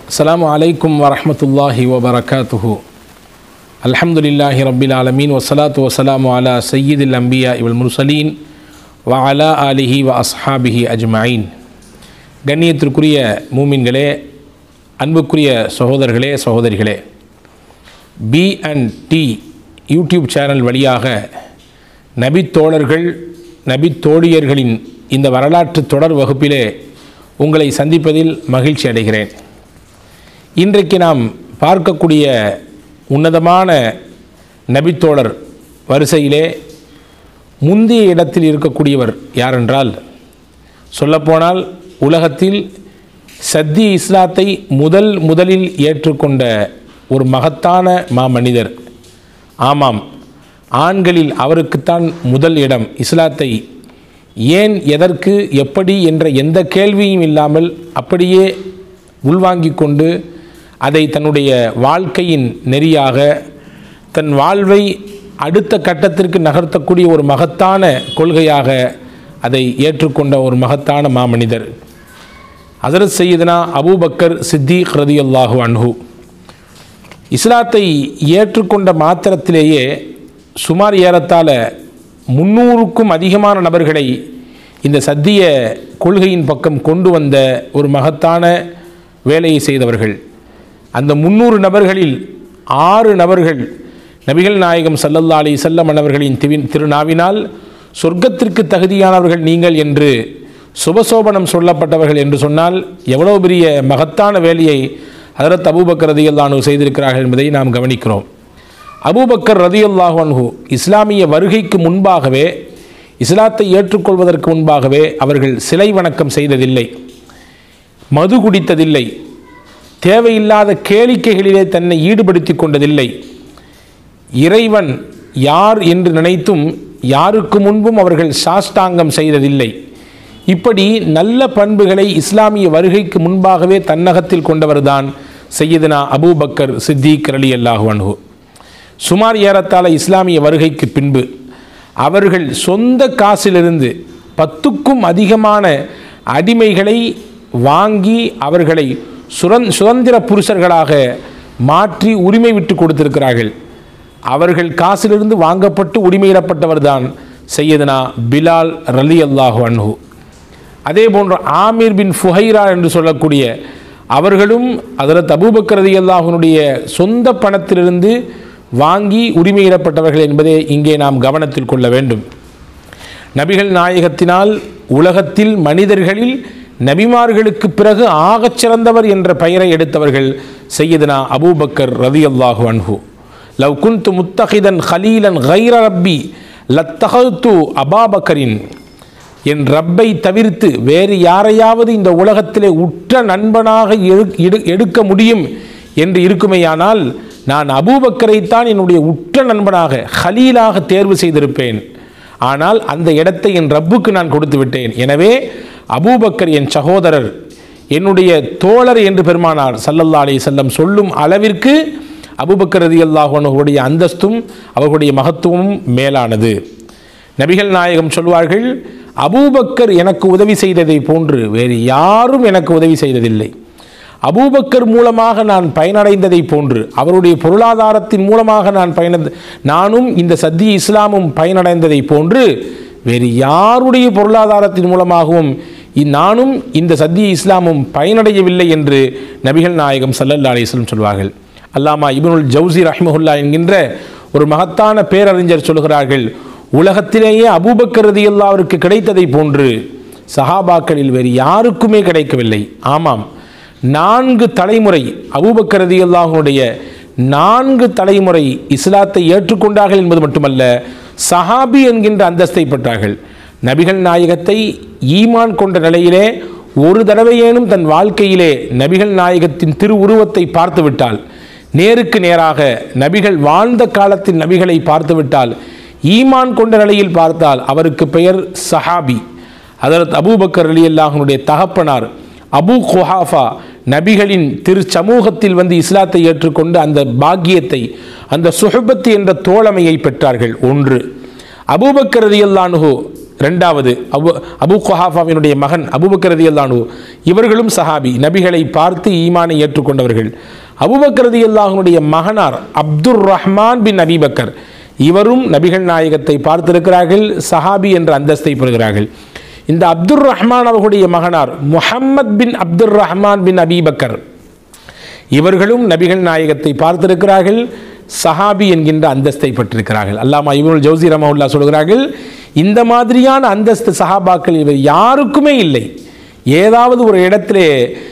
அஸ்ஸலாமு அலைக்கும் வரஹ்மத்துல்லாஹி வபரகாத்துஹு அல்ஹம்துலில்லாஹி ரப்பில் ஆலமீன் வஸ்ஸலாத்து வஸ்ஸலாமு அலா சய்யிதில் அம்பியா இவல் முர்சலீன் வ அலா ஆலிஹி வ அஸ்ஹாபிஹி அஜ்மஈன் கண்ணியத்திற்குரிய மூமின்களே அன்புக்குரிய சகோதரர்களே சகோதரிகளே P and T YouTube channel வழியாக நபித்தோழர்கள் நபித்தோழியர்களின் இந்த வரலாற்று தொடர் வகுப்பிலே உங்களை சந்திப்பதில் மகிழ்ச்சி அடைகிறேன் இன்றைக்கு நாம் பார்க்கக்கூடிய உன்னதமான நபித்தோழர் வரிசையிலே முந்தைய இடத்தில் இருக்கக்கூடியவர் யாரென்றால் சொல்லப்போனால் உலகத்தில் சத்தி இஸ்லாத்தை முதல் முதலில் ஏற்றுக்கொண்ட ஒரு மகத்தான மாமனிதர் ஆமாம் ஆண்களில் அவருக்குத்தான் முதல் இடம் இஸ்லாத்தை ஏன் எதற்கு எப்படி என்ற எந்த கேள்வியும் இல்லாமல் அப்படியே உள்வாங்கிக் கொண்டு அதை தன்னுடைய வாழ்க்கையின் நெறியாக தன் வாழ்வை அடுத்த கட்டத்திற்கு நகர்த்தக்கூடிய ஒரு மகத்தான கொள்கையாக அதை ஏற்றுக்கொண்ட ஒரு மகத்தான மாமனிதர் ஹசரத் சையதுனா அபூபக்கர் சித்திக் ரதியல்லாஹு அன்ஹு இஸ்லாத்தை ஏற்றுக்கொண்ட மாத்திரத்திலேயே சுமார் ஏறத்தாழ முன்னூறுக்கும் அதிகமான நபர்களை இந்த சத்திய கொள்கையின் பக்கம் கொண்டு வந்த ஒரு மகத்தான வேலையை செய்தவர்கள் அந்த முன்னூறு நபர்களில் ஆறு நபர்கள் நபிகள் நாயகம் சல்லல்லா அலி செல்லம் அவர்களின் திவின் திருநாவினால் சொர்க்கத்திற்கு தகுதியானவர்கள் நீங்கள் என்று சுபசோபனம் சொல்லப்பட்டவர்கள் என்று சொன்னால் எவ்வளோ பெரிய மகத்தான வேலையை ஹதரத் அபூபக்கர் ரதியல்லானு செய்திருக்கிறார்கள் என்பதை நாம் கவனிக்கிறோம் அபூபக்கர் ரதியுல்லாஹு அன்ஹு இஸ்லாமிய வருகைக்கு முன்பாகவே இஸ்லாத்தை ஏற்றுக்கொள்வதற்கு முன்பாகவே அவர்கள் சிலை வணக்கம் செய்ததில்லை மது குடித்ததில்லை தேவையில்லாத கேளிக்கைகளிலே தன்னை ஈடுபடுத்தி கொண்டதில்லை இறைவன் யார் என்று நினைத்தும் யாருக்கு முன்பும் அவர்கள் சாஷ்டாங்கம் செய்ததில்லை இப்படி நல்ல பண்புகளை இஸ்லாமிய வருகைக்கு முன்பாகவே தன்னகத்தில் கொண்டவர்தான் சையதுனா அபூபக்கர் சித்திக் அலி அல்லாஹு அன்ஹு சுமார் ஏறத்தாழ இஸ்லாமிய வருகைக்கு பின்பு அவர்கள் சொந்த காசிலிருந்து பத்துக்கும் அதிகமான அடிமைகளை வாங்கி அவர்களை சுரந் சுதந்திர புருஷர்களாக மாற்றி உரிமை விட்டு கொடுத்திருக்கிறார்கள் அவர்கள் காசிலிருந்து வாங்கப்பட்டு உரிமையிடப்பட்டவர் தான் சையதுனா பிலால் ரலி அல்லாஹு அன்ஹு அதே போன்று ஆமீர் பின் ஃபுஹைரா என்று சொல்லக்கூடிய அவர்களும் அதில் அபூபக்கரதி அல்லாஹனுடைய சொந்த பணத்திலிருந்து வாங்கி உரிமையிடப்பட்டவர்கள் என்பதை இங்கே நாம் கவனத்தில் கொள்ள வேண்டும் நபிகள் நாயகத்தினால் உலகத்தில் மனிதர்களில் நபிமார்களுக்கு பிறகு ஆகச் சிறந்தவர் என்ற பெயரை எடுத்தவர்கள் செய்யதுனா அபூபக்கர் ரதி அல்லாஹு அன்ஹு லவ் குந்து முத்தஹிதன் ஹலீலன் கைர ரப்பி லத்தஹத்து அபாபக்கரின் என் ரப்பை தவிர்த்து வேறு யாரையாவது இந்த உலகத்திலே உற்ற நண்பனாக எடுக்க முடியும் என்று இருக்குமேயானால் நான் அபூபக்கரைத்தான் என்னுடைய உற்ற நண்பனாக ஹலீலாக தேர்வு செய்திருப்பேன் ஆனால் அந்த இடத்தை என் ரப்புக்கு நான் கொடுத்து விட்டேன் எனவே அபூபக்கர் என் சகோதரர் என்னுடைய தோழர் என்று பெருமானார் சல்லல்லா அலி செல்லம் சொல்லும் அளவிற்கு அபுபக்கர் ரதி அல்லாஹனுடைய அந்தஸ்தும் அவர்களுடைய மகத்துவமும் மேலானது நபிகள் நாயகம் சொல்வார்கள் அபூபக்கர் எனக்கு உதவி செய்ததை போன்று வேறு யாரும் எனக்கு உதவி செய்ததில்லை அபூபக்கர் மூலமாக நான் பயனடைந்ததை போன்று அவருடைய பொருளாதாரத்தின் மூலமாக நான் பயன நானும் இந்த சத்திய இஸ்லாமும் பயனடைந்ததை போன்று வேறு யாருடைய பொருளாதாரத்தின் மூலமாகவும் நானும் இந்த சத்திய இஸ்லாமும் பயனடையவில்லை என்று நபிகள் நாயகம் சல்லல்லா அலிஸ்லம் சொல்வார்கள் அல்லாமா இபனுல் ஜவுசி ரஹ்மஹுல்லா என்கின்ற ஒரு மகத்தான பேரறிஞர் சொல்கிறார்கள் உலகத்திலேயே அபூபக்கரதி அல்லாவிற்கு கிடைத்ததை போன்று சஹாபாக்களில் வேறு யாருக்குமே கிடைக்கவில்லை ஆமாம் நான்கு தலைமுறை அபூபக்கரதி அல்லாஹனுடைய நான்கு தலைமுறை இஸ்லாத்தை ஏற்றுக்கொண்டார்கள் என்பது மட்டுமல்ல சஹாபி என்கின்ற அந்தஸ்தை பெற்றார்கள் நபிகள் நாயகத்தை ஈமான் கொண்ட நிலையிலே ஒரு தடவையேனும் தன் வாழ்க்கையிலே நபிகள் நாயகத்தின் திரு உருவத்தை பார்த்துவிட்டால் நேருக்கு நேராக நபிகள் வாழ்ந்த காலத்தின் நபிகளை பார்த்துவிட்டால் ஈமான் கொண்ட நிலையில் பார்த்தால் அவருக்கு பெயர் சஹாபி அதற்கு அபூபக்கர் அலி அல்லாஹனுடைய தகப்பனார் அபு குஹாஃபா நபிகளின் திரு சமூகத்தில் வந்து இஸ்லாத்தை ஏற்றுக்கொண்டு அந்த பாக்கியத்தை அந்த சுஹபத்து என்ற தோழமையை பெற்றார்கள் ஒன்று அபூபக்கர் ரதி அல்லானுஹு ரெண்டாவது அபு அபு குஹாஃபாவினுடைய மகன் அபுபக்கரதி அல்லானு இவர்களும் சஹாபி நபிகளை பார்த்து ஈமானை ஏற்றுக்கொண்டவர்கள் அபுபக்கரதி அல்லாஹனுடைய மகனார் அப்துர் ரஹ்மான் பின் அபிபக்கர் இவரும் நபிகள் நாயகத்தை பார்த்திருக்கிறார்கள் சஹாபி என்ற அந்தஸ்தை பெறுகிறார்கள் இந்த அப்துர் ரஹ்மான் அவர்களுடைய மகனார் முஹம்மத் பின் அப்துர் ரஹ்மான் பின் அபிபக்கர் இவர்களும் நபிகள் நாயகத்தை பார்த்திருக்கிறார்கள் சஹாபி என்கின்ற அந்தஸ்தை பெற்றிருக்கிறார்கள் அல்லாமா இவனுல் ஜவுசி ரமவுல்லா சொல்கிறார்கள் இந்த மாதிரியான அந்தஸ்து சஹாபாக்கள் இவர் யாருக்குமே இல்லை ஏதாவது ஒரு இடத்திலே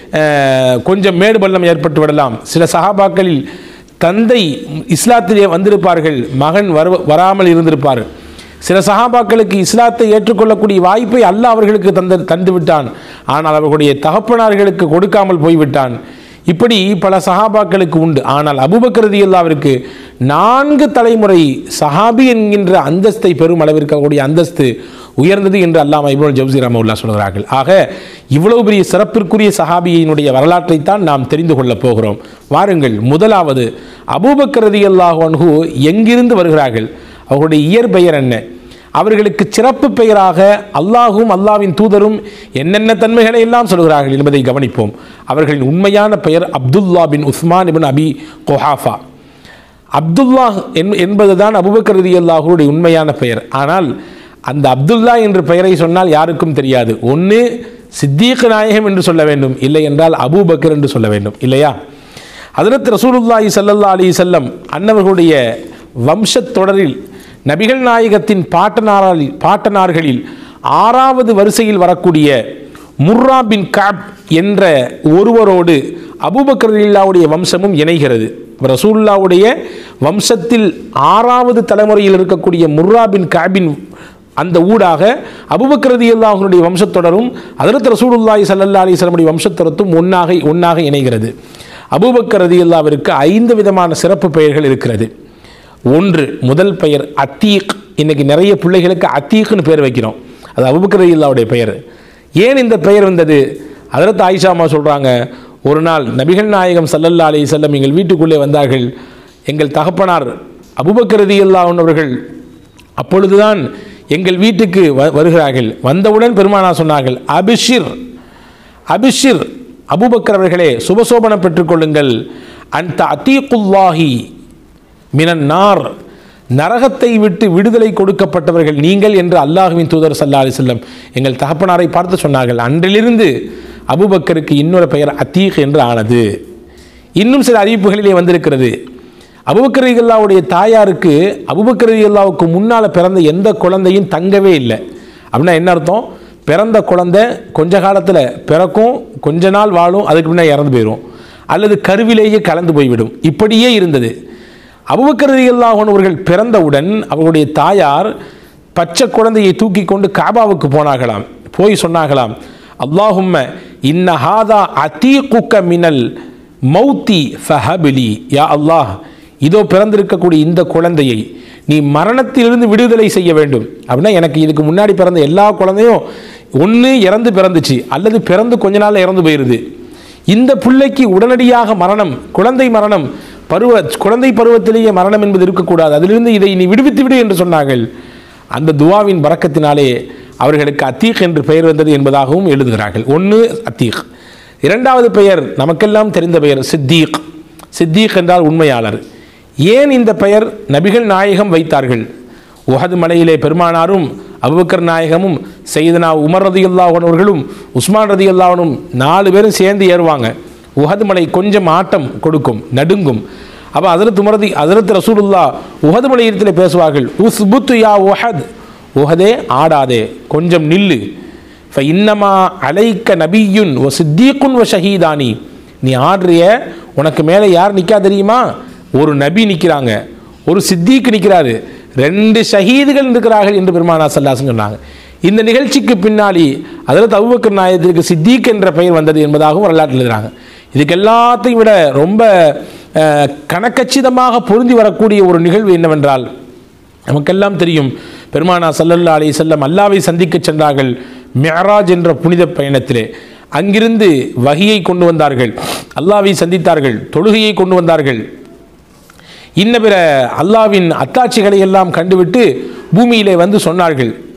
அஹ், கொஞ்சம் மேடு பள்ளம் ஏற்பட்டு விடலாம் சில சஹாபாக்களில் தந்தை இஸ்லாத்திலே வந்திருப்பார்கள் மகன் வர வராமல் இருந்திருப்பார் சில சஹாபாக்களுக்கு இஸ்லாத்தை ஏற்றுக்கொள்ளக்கூடிய வாய்ப்பை அல்லாஹ் அவர்களுக்கு தந்து தந்து விட்டான் ஆனால் அவர்களுடைய தகப்பனார்களுக்கு கொடுக்காமல் போய்விட்டான் இப்படி பல சஹாபாக்களுக்கு உண்டு ஆனால் அபுபக்கரதி அல்லாவிற்கு நான்கு தலைமுறை சஹாபி என்கின்ற அந்தஸ்தை பெறும் அளவிற்கு அவருடைய அந்தஸ்து உயர்ந்தது என்று அல்லாம இப்ரோல் ஜவுசி ரமவுல்லா சொல்கிறார்கள் ஆக இவ்வளவு பெரிய சிறப்பிற்குரிய சஹாபியினுடைய வரலாற்றைத்தான் நாம் தெரிந்து கொள்ளப் போகிறோம் வாருங்கள் முதலாவது அபூபக்கரதி அல்லாஹ் அன்ஹு எங்கிருந்து வருகிறார்கள் அவர்களுடைய இயற்பெயர் என்ன அவர்களுக்கு சிறப்பு பெயராக அல்லாஹும் அல்லாவின் தூதரும் என்னென்ன தன்மைகளை எல்லாம் சொல்கிறார்கள் என்பதை கவனிப்போம் அவர்களின் உண்மையான பெயர் Abdullah bin Usman ibn Abi Quhafa Abdullah என் என்பதுதான் அபுபக்கர் ரதி அல்லாஹுடைய உண்மையான பெயர் ஆனால் அந்த அப்துல்லா என்ற பெயரை சொன்னால் யாருக்கும் தெரியாது ஒன்று சித்தீக் நாயகம் என்று சொல்ல வேண்டும் இல்லை என்றால் அபூபக்கர் என்று சொல்ல வேண்டும் இல்லையா ஹதரத் ரசூலுல்லாஹி ஸல்லல்லாஹு அலைஹி செல்லம் அன்னவர்களுடைய வம்சத் தொடரில் நபிகள் நாயகத்தின் பாட்டனாரில் பாட்டனார்களில் ஆறாவது வரிசையில் வரக்கூடிய முர்ரா பின் காப் என்ற ஒருவரோடு அபூபக்கரில்லாவுடைய வம்சமும் இணைகிறது ரசூல்லாவுடைய வம்சத்தில் ஆறாவது தலைமுறையில் இருக்கக்கூடிய முர்ரா பின் காபின் அந்த ஊடாக அபுபக்கரதி அல்லாஹனுடைய வம்சத்தொடரும் அதரத் ரசூலுல்லாஹி ஸல்லல்லாஹு அலைஹி வஸல்லமுடைய வம்சத்தொடரும் ஒன்றாக ஒன்றாக இணைகிறது அபூபக்கரதி அல்லாவிற்கு ஐந்து விதமான சிறப்பு பெயர்கள் இருக்கிறது ஒன்று முதல் பெயர் அத்தீக் இன்னைக்கு நிறைய பிள்ளைகளுக்கு அத்தீக்னு பேர் வைக்கிறோம் அது அபுபக்கரதி அல்லாவுடைய பெயர் ஏன் இந்த பெயர் வந்தது அதரத் ஆயிஷா அம்மா சொல்கிறாங்க ஒரு நாள் நபிகள் நாயகம் சல்லல்லா அலைஹி செல்லம் எங்கள் வீட்டுக்குள்ளே வந்தார்கள் எங்கள் தகப்பனார் அபுபக்கரதி அல்லாஹ் அப்பொழுதுதான் எங்கள் வீட்டுக்கு வ- வருகிறார்கள் வந்தவுடன் பெருமானா சொன்னார்கள் அபிஷிர் அபிஷிர் அபூபக்கர் அவர்களே சுபசோபனம் பெற்றுக்கொள்ளுங்கள் அந்த அத்தீக்குல்லாஹி மினன் நார் நரகத்தை விட்டு விடுதலை கொடுக்கப்பட்டவர்கள் நீங்கள் என்று அல்லாஹுவின் தூதர் சல்லா அலி செல்லம் எங்கள் தகப்பனாரை பார்த்து சொன்னார்கள் அன்றிலிருந்து அபூபக்கருக்கு இன்னொரு பெயர் அத்தீக் என்று ஆனது இன்னும் சில அறிவிப்புகளிலே வந்திருக்கிறது அபுபக்கரிகல்லாவுடைய தாயாருக்கு அபுபக்கரிகல்லாவுக்கு முன்னால் பிறந்த எந்த குழந்தையும் தங்கவே இல்லை அப்படின்னா என்ன அர்த்தம் பிறந்த குழந்தை கொஞ்ச காலத்தில் பிறக்கும் கொஞ்ச நாள் வாழும் அதுக்கு முன்னாடி இறந்து போயிடும் அல்லது கருவிலேயே கலந்து போய்விடும் இப்படியே இருந்தது அபுபக்கரிகல்லாஹனவர்கள் பிறந்தவுடன் அவர்களுடைய தாயார் பச்சை குழந்தையை தூக்கி கொண்டு காபாவுக்கு போனாகலாம் போய் சொன்னாகலாம் அல்லாஹும்ம இன்ன ஹாதா அதீகுக்க மினல் மௌத்தி ஃபஹபிலி யா அல்லாஹ் இதோ பிறந்திருக்கக்கூடிய இந்த குழந்தையை நீ மரணத்திலிருந்து விடுதலை செய்ய வேண்டும் அப்படின்னா எனக்கு இதுக்கு முன்னாடி பிறந்த எல்லா குழந்தையும் ஒன்று இறந்து பிறந்துச்சு அல்லது பிறந்து கொஞ்ச நாள் இறந்து போயிடுது இந்த பிள்ளைக்கு உடனடியாக மரணம் குழந்தை மரணம் பருவ குழந்தை பருவத்திலேயே மரணம் என்பது இருக்கக்கூடாது அதிலிருந்து இதை நீ விடுவித்து விடு என்று சொன்னார்கள் அந்த துவாவின் பறக்கத்தினாலே அவர்களுக்கு அத்தீக் என்று பெயர் வந்தது என்பதாகவும் எழுதுகிறார்கள் ஒன்று அத்தீக் இரண்டாவது பெயர் நமக்கெல்லாம் தெரிந்த பெயர் சித்தீக் சித்தீக் என்றால் உண்மையாளர் ஏன் இந்த பெயர் நபிகள் நாயகம் வைத்தார்கள் உஹது மலையிலே பெருமானாரும் அபுபக்கர் நாயகமும் செய்தனா உமர் ரதி அவர்களும் உஸ்மான் ரதி அல்லாவனும் நாலு பேரும் சேர்ந்து ஏறுவாங்க உஹது மலை கொஞ்சம் ஆட்டம் கொடுக்கும் நடுங்கும் அப்போ அதரத் உமரதி அதரத் ரசூலுல்லா உஹது மலையத்தில் பேசுவார்கள் உஸ்புத்து யா உஹத் உஹதே ஆடாதே கொஞ்சம் நில்லு ஃப இன்னமா அலைக்க நபியுன் ஒ சித்தீக்குன் ஒ ஷஹீதானி நீ ஆடுறிய உனக்கு மேலே யார் நிற்கா தெரியுமா ஒரு நபி நிற்கிறாங்க ஒரு சித்தீக் நிற்கிறாரு ரெண்டு ஷஹீதுகள் இருக்கிறார்கள் என்று பெருமானா சல்லாசன் சொன்னாங்க இந்த நிகழ்ச்சிக்கு பின்னாடி அதில் அபூபக்கர் நாயகத்திற்கு சித்தீக் என்ற பெயர் வந்தது என்பதாகவும் வரலாற்றில் எழுதுறாங்க இதுக்கு எல்லாத்தையும் விட ரொம்ப அஹ், கணக்கச்சிதமாக பொருந்தி வரக்கூடிய ஒரு நிகழ்வு என்னவென்றால் நமக்கெல்லாம் தெரியும் பெருமானா சல்லல்லா அலைஹி செல்லம் அல்லாவை சந்திக்கச் சென்றார்கள் மியராஜ் என்ற புனித பயணத்திலே அங்கிருந்து வகியை கொண்டு வந்தார்கள் அல்லாவை சந்தித்தார்கள் தொழுகையை கொண்டு வந்தார்கள் இன்ன பிற அல்லாவின் அத்தாட்சிகளை எல்லாம் கண்டுவிட்டு பூமியிலே வந்து சொன்னார்கள்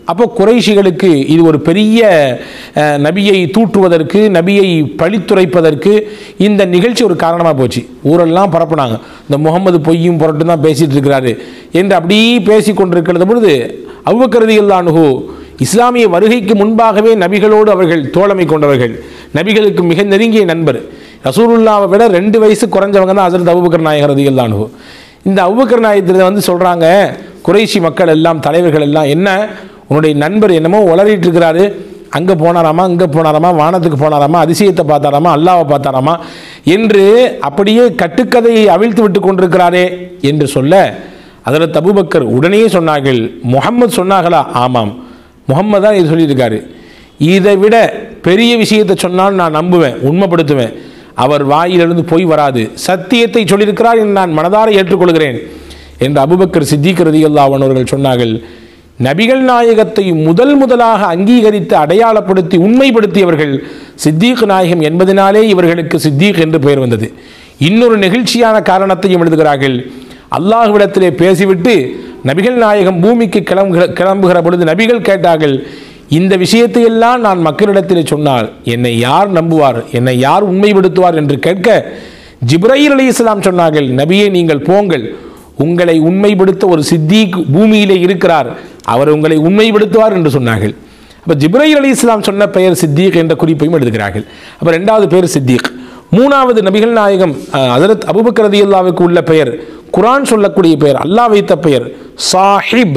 அப்போ குறைஷிகளுக்கு இது ஒரு பெரிய அஹ், நபியை தூற்றுவதற்கு நபியை பழித்துரைப்பதற்கு இந்த நிகழ்ச்சி ஒரு காரணமாக போச்சு ஊரெல்லாம் பரப்புனாங்க இந்த முகமது பொய்யும் புரட்டும் தான் பேசிட்டு இருக்கிறாரு என்று அப்படியே பேசி கொண்டிருக்கிறது பொழுது அவ்வக்கரதியில்லானுகோ இஸ்லாமிய வருகைக்கு முன்பாகவே நபிகளோடு அவர்கள் தோழமை கொண்டவர்கள் நபிகளுக்கு மிக நெருங்கிய நண்பர் ரசூலுல்லாவை விட ரெண்டு வயசு குறைஞ்சவங்க தான் ஹசரத் அபுபக்கர் நாயகர் ரதியல்லானுகோ இந்த அபுபக்கர் நாயகத்தில் வந்து சொல்கிறாங்க குறைஷி மக்கள் எல்லாம் தலைவர்கள் எல்லாம் என்ன உன்னுடைய நண்பர் என்னமோ உளறிட்டு இருக்கிறாரு அங்கே போனாராமா இங்கே போனாராமா வானத்துக்கு போனாராமா அதிசயத்தை பார்த்தாராமா அல்லாவை பார்த்தாராமா என்று அப்படியே கட்டுக்கதையை அவிழ்த்து விட்டு கொண்டிருக்கிறாரே என்று சொல்ல அதில் தபுபக்கர் உடனே சொன்னார்கள் முகம்மது சொன்னார்களா ஆமாம் முகம்மது தான் இது சொல்லியிருக்காரு இதை விட பெரிய விஷயத்தை சொன்னால் நான் நம்புவேன் உண்மைப்படுத்துவேன் அவர் வாயிலிருந்து பொய் வராது சத்தியத்தை சொல்லியிருக்கிறார் என்று நான் மனதார ஏற்றுக்கொள்கிறேன் என்று அபுபக்கர் சித்திக் ரதியல்லாஹு அவர்கள் சொன்னார்கள் நபிகள் நாயகத்தை முதல் முதலாக அங்கீகரித்து அடையாளப்படுத்தி உண்மைப்படுத்தியவர்கள் சித்தீக் நாயகம் என்பதனாலே இவர்களுக்கு சித்தீக் என்று பெயர் வந்தது இன்னொரு நெகிழ்ச்சியான காரணத்தையும் எழுதுகிறார்கள் அல்லாஹ்விடத்திலே பேசிவிட்டு நபிகள் நாயகம் பூமிக்கு கிளம்புகிற கிளம்புகிற பொழுது நபிகள் கேட்டார்கள் இந்த விஷயத்தை எல்லாம் நான் மக்களிடத்தில் சொன்னால் என்னை யார் நம்புவார் என்னை யார் உண்மைப்படுத்துவார் என்று கேட்க ஜிப்ரையில் அலி இஸ்லாம் சொன்னார்கள் நபியே நீங்கள் போங்கள் உங்களை உண்மைப்படுத்த ஒரு சித்தீக் பூமியிலே இருக்கிறார் அவர் உங்களை உண்மைப்படுத்துவார் என்று சொன்னார்கள் அப்போ ஜிப்ரைல் அலி இஸ்லாம் சொன்ன பெயர் சித்தீக் என்ற குறிப்பையும் எழுதுகிறார்கள் அப்போ ரெண்டாவது பெயர் சித்தீக் மூணாவது நபிகள் நாயகம் ஹசரத் அபுபக்கர் ரதியுல்லாவுக்கு உள்ள பெயர் குரான் சொல்லக்கூடிய பெயர் அல்லாஹ் வைத்த பெயர் சாஹிப்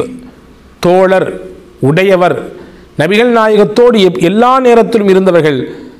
தோழர் உடையவர் நபிகள் நாயகத்தோடு எப்- எல்லா நேரத்திலும் இருந்தவர்கள்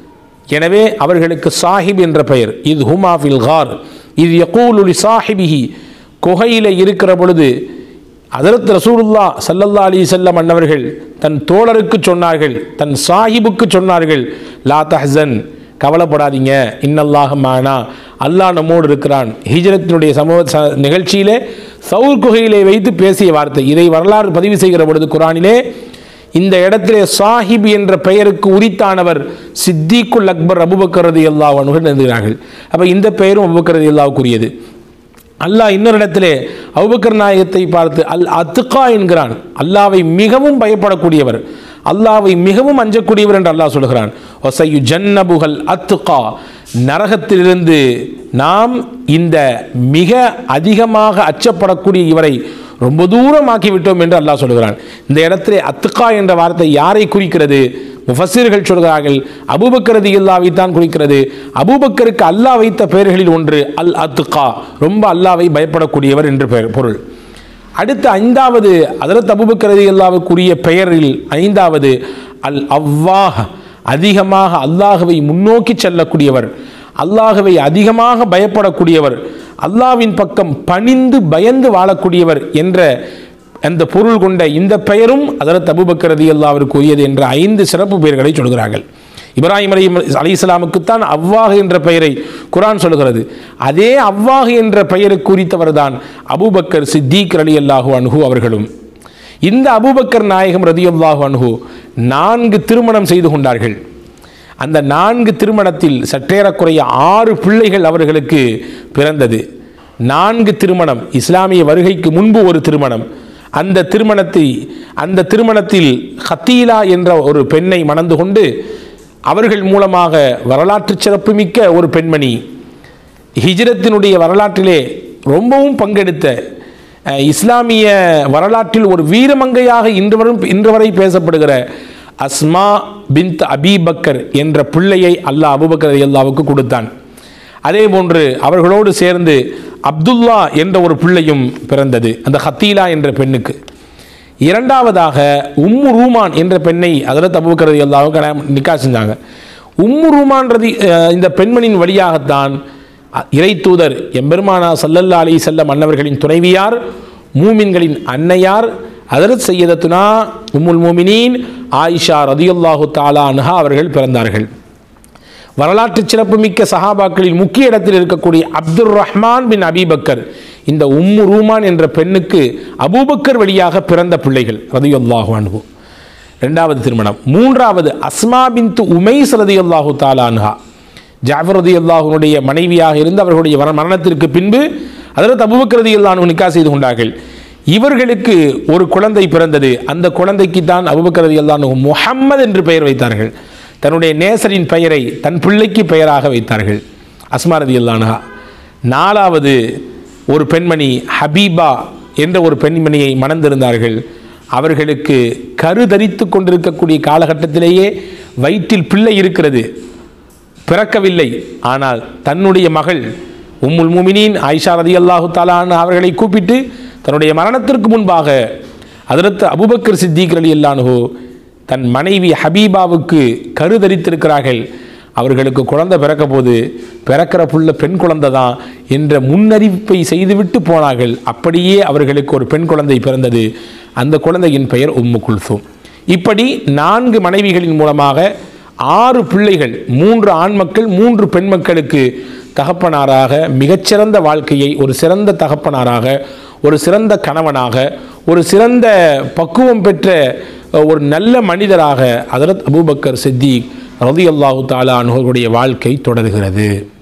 எனவே அவர்களுக்கு சாஹிப் என்ற பெயர் இது ஹுமா ஃபில் கார் இது யகூலுலி சாஹிபிஹி குகையில் இருக்கிற பொழுது அதரத் ரசூலுல்லா சல்லல்லா அலி செல்லம் அன்னவர்கள் தன் தோழருக்கு சொன்னார்கள் தன் சாஹிபுக்கு சொன்னார்கள் லா தஹ்சன் கவலைப்படாதீங்க இன்னல்லாஹ் மானா அல்லாஹ் நம்மோடு இருக்கிறான் ஹிஜ்ரத்தினுடைய சமூக ச- நிகழ்ச்சியிலே சவுர் குகையிலே வைத்து பேசிய வார்த்தை இதை வரலாறு பதிவு செய்கிற பொழுது குரானிலே இந்த இடத்திலே சாஹிப் என்ற பெயருக்கு உரித்தானவர் சித்திக்குல் அக்பர் அபுபக்கர் ரதி அல்லாஹ் எழுதுகிறார்கள் அப்போ இந்த பெயரும் அபுபக்கர் ரதி அல்லாவுக்குரியது அல்லாஹ் இன்னொரு இடத்திலே அபுபக்கர் நாயகத்தை பார்த்து அல் அத்துகா என்கிறான் அல்லாவை மிகவும் பயப்படக்கூடியவர் அல்லாவை மிகவும் அஞ்சக்கூடியவர் என்று அல்லாஹ் சொல்கிறான் ஒசையு ஜன்னபுகல் அத்துகா நரகத்திலிருந்து நாம் இந்த மிக அதிகமாக அச்சப்படக்கூடிய இவரை ரொம்ப தூரமாக்கி விட்டோம் என்று அல்லாஹ் சொல்கிறான் இந்த இடத்திலே அத்துகா என்ற வார்த்தை யாரை குறிக்கிறது முஃபஸீர்கள் சொல்கிறார்கள் அபூபக்கரது இல்லாவை தான் குறிக்கிறது அபூபக்கருக்கு அல்லாஹ் வைத்த பெயர்களில் ஒன்று அல் அத்துகா ரொம்ப அல்லாவை பயப்படக்கூடியவர் என்று பெயர் பொருள் அடுத்து ஐந்தாவது அதரத் அபூபக்கரது அல்லாவுக்குரிய பெயரில் ஐந்தாவது அல் அவ்வாஹ் அதிகமாக அல்லாஹுவை முன்னோக்கி செல்லக்கூடியவர் அல்லாஹுவை அதிகமாக பயப்படக்கூடியவர் அல்லாவின் பக்கம் பணிந்து பயந்து வாழக்கூடியவர் என்ற அந்த பொருள் கொண்ட இந்த பெயரும் அதரத் அபூபக்கரதி அல்லாவிற்கு உரியது என்ற ஐந்து சிறப்பு பெயர்களை சொல்கிறார்கள் இப்ராஹிம் அலி அலி இஸ்லாமுக்குத்தான் அவ்வாஹ் என்ற பெயரை குரான் சொல்கிறது அதே அவ்வாஹ் என்ற பெயருக்கு குறித்தவர் தான் அபூபக்கர் சித்திக் அலி அல்லாஹு அன்ஹு அவர்களும் இந்த அபூபக்கர் நாயகம் ரதியுல்லாஹு அன்ஹு நான்கு திருமணம் செய்து கொண்டார்கள் அந்த நான்கு திருமணத்தில் சற்றேறக்குறைய ஆறு பிள்ளைகள் அவர்களுக்கு பிறந்தது நான்கு திருமணம் இஸ்லாமிய வருகைக்கு முன்பு ஒரு திருமணம் அந்த திருமணத்தை அந்த திருமணத்தில் ஹத்தீலா என்ற ஒரு பெண்ணை மணந்து கொண்டு அவர்கள் மூலமாக வரலாற்று சிறப்புமிக்க ஒரு பெண்மணி ஹிஜ்ரத்தினுடைய வரலாற்றிலே ரொம்பவும் பங்கெடுத்த அஹ், இஸ்லாமிய வரலாற்றில் ஒரு வீரமங்கையாக இன்று வரும் இன்று வரை பேசப்படுகிற அஸ்மா பின்த் அபீபக்கர் என்ற பிள்ளையை அல்லாஹ் அபுபக்கர் அல்லாவுக்கு கொடுத்தான் அதே போன்று அவர்களோடு சேர்ந்து அப்துல்லா என்ற ஒரு பிள்ளையும் பிறந்தது அந்த ஹத்தீலா என்ற பெண்ணுக்கு இரண்டாவதாக உம்மு ரூமான் என்ற பெண்ணை அதில் அபுபக்கர் அல்லாவுக்கு கல்யாணம் நிக்கா செஞ்சாங்க உம்மு ரூமான்றது அஹ், இந்த பெண்மணின் வழியாகத்தான் அ- இறை தூதர் எம்பெருமானா சல்லல்லா அலி செல்லம் அன்னவர்களின் துணைவியார் மூமின்களின் அன்னையார் அதரத் சையதத்துனா உம்முல் மூமினீன் ஆயிஷா ரதியுல்லாஹு தாலா அன்ஹா அவர்கள் பிறந்தார்கள் வரலாற்று சிறப்புமிக்க சஹாபாக்களில் முக்கிய இடத்தில் இருக்கக்கூடிய அப்துர் ரஹ்மான் பின் அபீபக்கர் இந்த உம்மு ரூமான் என்ற பெண்ணுக்கு அபூபக்கர் வழியாக பிறந்த பிள்ளைகள் ரதியுல்லாஹு அன்ஹு ரெண்டாவது திருமணம் மூன்றாவது அஸ்மா பின்து உமைஸ் ரதியுல்லாஹு தாலான்ஹா ஜாஃபர் ரதியுல்லாஹுனுடைய மனைவியாக இருந்து அவர்களுடைய வர- மரணத்திற்கு பின்பு அதற்கு அபூபக்கர் ரதியுல்லாஹு நிக்கா செய்து கொண்டார்கள் இவர்களுக்கு ஒரு குழந்தை பிறந்தது அந்த குழந்தைக்கு தான் அபுபக்கர் ரலியல்லாஹு அன்ஹு முஹம்மது என்று பெயர் வைத்தார்கள் தன்னுடைய நேசரின் பெயரை தன் பிள்ளைக்கு பெயராக வைத்தார்கள் அஸ்மா ரலியல்லாஹு அன்ஹா நாலாவது ஒரு பெண்மணி ஹபீபா என்ற ஒரு பெண்மணியை மணந்திருந்தார்கள் அவர்களுக்கு கரு தரித்து கொண்டிருக்கக்கூடிய காலகட்டத்திலேயே வயிற்றில் பிள்ளை இருக்கிறது பிறக்கவில்லை ஆனால் தன்னுடைய மகள் உம்முல் முமினின் ஆயிஷா ரதி அல்லாஹு தாலான் அவர்களை கூப்பிட்டு தன்னுடைய மரணத்திற்கு முன்பாக அதிரத்து அபுபக்கர் சித்திக் அலி அல்லானுஹோ தன் மனைவி ஹபீபாவுக்கு கரு தரித்திருக்கிறார்கள் அவர்களுக்கு குழந்தை பிறக்க போது பிறக்கிற புள்ள பெண் குழந்தை தான் என்ற முன்னறிவிப்பை செய்துவிட்டு போனார்கள் அப்படியே அவர்களுக்கு ஒரு பெண் குழந்தை பிறந்தது அந்த குழந்தையின் பெயர் உம்மு குல்சூம் இப்படி நான்கு மனைவிகளின் மூலமாக ஆறு பிள்ளைகள் மூன்று ஆண் மக்கள் மூன்று பெண் மக்களுக்கு தகப்பனாராக மிகச்சிறந்த வாழ்க்கையை ஒரு சிறந்த தகப்பனாராக ஒரு சிறந்த கணவனாக ஒரு சிறந்த பக்குவம் பெற்ற அஹ், ஒரு நல்ல மனிதராக ஹதரத் அபூபக்கர் சித்திக் ரதி அல்லாஹு தாலா அனுகளுடைய வாழ்க்கை தொடர்கிறது